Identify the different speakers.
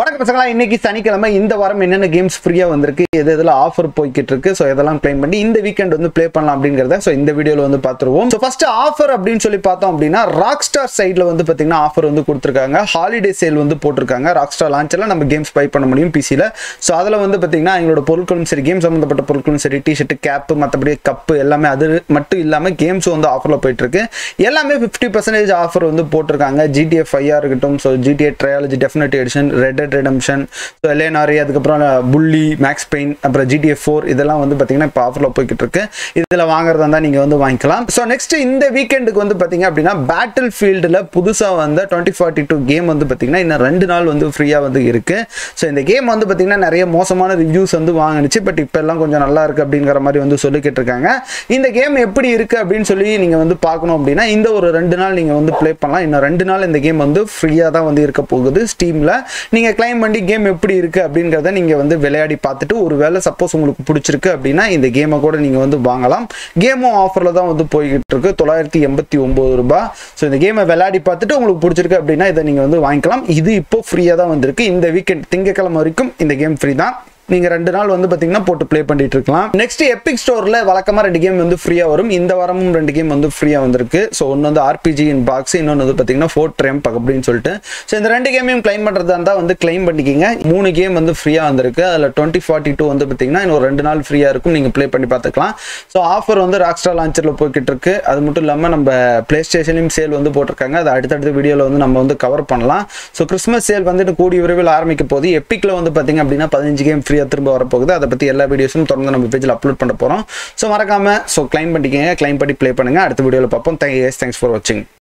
Speaker 1: வணக்கம் பசங்களா இன்னைக்கு சனிக்கிழமை இந்த வாரம் என்னென்ன கேம்ஸ் ஃப்ரீயா வந்திருக்கு எது எதுல ஆஃபர் போய்கிட்டு இருக்கு ஸோ இதெல்லாம் க்ளைம் பண்ணி இந்த வீக்கெண்ட் வந்து ப்ளே பண்ணலாம் அப்படிங்கிறத ஸோ இந்த வீடியோல வந்து பார்த்துருவோம் ஸோ ஃபர்ஸ்ட் ஆஃபர் அப்படின்னு சொல்லி பார்த்தோம் அப்படின்னா ராக் ஸ்டார் சைட்ல வந்து பார்த்தீங்கன்னா ஆஃபர் வந்து கொடுத்துருக்காங்க ஹாலிடே சேல் வந்து போட்டிருக்காங்க ராக் ஸ்டார் லான்ச்சில் நம்ம கேம்ஸ் பை பண்ண முடியும் பிசியில் ஸோ அதில் வந்து பார்த்தீங்கன்னா எங்களோட பொருட்களும் சரி கேம் சம்மந்தப்பட்ட பொருட்களும் சரி டிஷர்ட் கேப்பு மற்றபடி கப்பு எல்லாமே அது மட்டும் இல்லாமல் கேம்ஸ் வந்து ஆஃபரில் போயிட்டு இருக்கு எல்லாமே ஃபிஃப்டி பர்சன்டேஜ் ஆஃபர் வந்து போட்டிருக்காங்க ஜிடிஎஃப் ஃபைவ் இருக்கட்டும் so GTA trilogy definitive edition red dead redemption so LA Noire அதுக்கப்புறம் புள்ளி மேக்ஸ் பெயின் அப்புறம் ஜிடிஎஃப் ஃபோர் இதெல்லாம் வந்து பார்த்தீங்கன்னா இப்போ ஆஃபரில் போய்கிட்டு இருக்கு இதில் வாங்குறதா இருந்தால் நீங்கள் வந்து வாங்கிக்கலாம் ஸோ நெக்ஸ்ட் இந்த வீக்கெண்டுக்கு வந்து பார்த்தீங்க அப்படின்னா பேட்டில் ஃபீல்டில் புதுசாக வந்த டுவெண்ட்டி ஃபார்ட்டி டூ கேம் வந்து பார்த்தீங்கன்னா இன்னும் ரெண்டு நாள் வந்து ஃப்ரீயாக வந்து இருக்கு ஸோ இந்த கேம் வந்து பார்த்தீங்கன்னா நிறைய மோசமான ரிவ்யூஸ் வந்து வாங்கினுச்சு பட் இப்போ எல்லாம் கொஞ்சம் நல்லா இருக்கு அப்படிங்கிற மாதிரி வந்து சொல்லிக்கிட்டு இருக்காங்க இந்த கேம் எப்படி இருக்கு அப்படின்னு சொல்லி நீங்கள் வந்து பார்க்கணும் அப்படின்னா இந்த ஒரு ரெண்டு நாள் நீங்கள் வந்து ப்ளே பண்ணலாம் இன்னும் ரெண்டு நாள் இந்த கேம் வந்து ஃப்ரீயாக தான் வந்து இருக்க போகுது ஸ்டீமில் நீங்கள் கிளைம் பண்ணி கேம் எப்படி இருக்கு அப்படிங்கிறத நீங்கள் வந்து விளையாடி பார்த்துட்டு ஒரு வேளை சப்போஸ் உங்களுக்கு பிடிச்சிருக்கு அப்படின்னா இந்த கேமை கூட நீங்கள் வந்து வாங்கலாம் கேமும் ஆஃபரில் தான் வந்து போய்கிட்டு இருக்கு தொள்ளாயிரத்தி எண்பத்தி ஒம்பது ரூபாய் ஸோ இந்த கேமை விளையாடி பார்த்துட்டு உங்களுக்கு பிடிச்சிருக்கு அப்படின்னா இதை நீங்கள் வந்து வாங்கிக்கலாம் இது இப்போ ஃப்ரீயாக தான் வந்திருக்கு இந்த வீக்கெண்ட் திங்கக்கிழமை வரைக்கும் இந்த கேம் ஃப்ரீ தான் நீங்க ரெண்டு நாள் வந்து பாத்தீங்கன்னா போட்டு ப்ளே பண்ணிட்டு இருக்கலாம் நெக்ஸ்ட் எபிக் ஸ்டோர்ல வழக்கமா ரெண்டு கேம் வந்து ஃப்ரீயா வரும் இந்த வாரமும் ரெண்டு கேம் வந்து ஃப்ரீயா வந்திருக்கு ஸோ ஒன்று வந்து ஆர்பிஜி இன் பாக்ஸ் இன்னொன்று வந்து பாத்தீங்கன்னா ஃபோர்ட் ட்ரெம்ப் அப்படின்னு சொல்லிட்டு ஸோ இந்த ரெண்டு கேமையும் கிளைம் பண்றதா இருந்தா வந்து கிளைம் பண்ணிக்கிங்க மூணு கேம் வந்து ஃப்ரீயா வந்திருக்கு அதுல டுவெண்ட்டி ஃபார்ட்டி டூ வந்து பாத்தீங்கன்னா இன்னும் ரெண்டு நாள் ஃப்ரீயா இருக்கும் நீங்க ப்ளே பண்ணி பார்த்துக்கலாம் ஸோ ஆஃபர் வந்து ராக்ஸ்டார் லான்ச்சர்ல போய்கிட்டு இருக்கு அது மட்டும் இல்லாம நம்ம பிளே ஸ்டேஷன்லையும் சேல் வந்து போட்டிருக்காங்க அது அடுத்தடுத்த வீடியோல வந்து நம்ம வந்து கவர் பண்ணலாம் ஸோ கிறிஸ்மஸ் சேல் வந்துட்டு கூடிய விரைவில் ஆரம்பிக்க போது எப்பிக்ல வந்து பாத்தீங்க அப்படின்னா பதினஞ்சு கேம் ஃப்ரீயா திரும்ப வரப்போகுது அதை பற்றி எல்லா வீடியோஸும் தொடர்ந்து நம்ம பேஜில் அப்லோட் பண்ண போகிறோம் ஸோ மறக்காம ஸோ கிளைம் பண்ணிக்கங்க கிளைம் பண்ணி ப்ளே பண்ணுங்க அடுத்த வீடியோவில் பார்ப்போம் தேங்க்ஸ் தேங்க்ஸ் ஃபார் வாட்சிங்